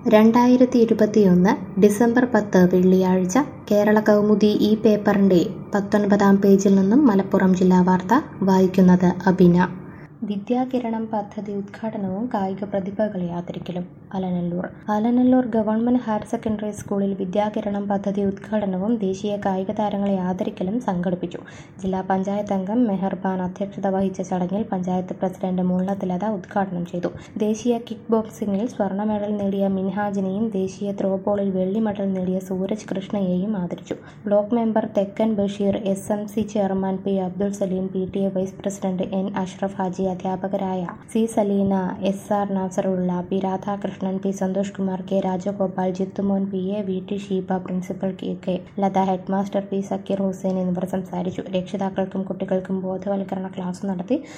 രണ്ടായിരത്തി ഇരുപത്തിയൊന്ന് ഡിസംബർ പത്ത് വെള്ളിയാഴ്ച കേരള കൗമുദി ഈ പേപ്പറിൻ്റെ പത്തൊൻപതാം പേജിൽ നിന്നും മലപ്പുറം ജില്ലാ വാർത്ത വായിക്കുന്നത് അബിന വിദ്യാകിരണം പദ്ധതി ഉദ്ഘാടനവും കായിക പ്രതിഭകളെ ആദരിക്കലും Alanallur Alanallur government higher secondary സ്കൂളിൽ വിദ്യാകിരണം പദ്ധതി ഉദ്ഘാടനവും ദേശീയ കായിക താരങ്ങളെ ആദരിക്കലും സംഘടിപ്പിച്ചു ജില്ലാ പഞ്ചായത്ത് അംഗം മെഹർബാൻ അധ്യക്ഷത വഹിച്ച ചടങ്ങിൽ പഞ്ചായത്ത് പ്രസിഡന്റ് മുള്ളത്തിലത ഉദ്ഘാടനം ചെയ്തു ദേശീയ കിക്ക് ബോക്സിംഗിൽ സ്വർണ്ണ മെഡൽ നേടിയ മിൻഹാജിനെയും ദേശീയ ത്രോബോളിൽ വെള്ളി മെഡൽ നേടിയ സൂരജ് കൃഷ്ണയെയും ആദരിച്ചു block member Thekkan Basheer S M C chairman P Abdul Saleem P T A vice president N Ashraf Haji അധ്യാപകരായ C Saleena S R Nasarulla P Radhakrishnan P Santhosh Kumar K Rajagopal Jithumon P A V T Sheeba principal K K Latha headmaster P Zakir Hussain എന്നിവർ സംസാരിച്ചു രക്ഷിതാക്കൾക്കും കുട്ടികൾക്കും ബോധവൽക്കരണ ക്ലാസ് നടത്തി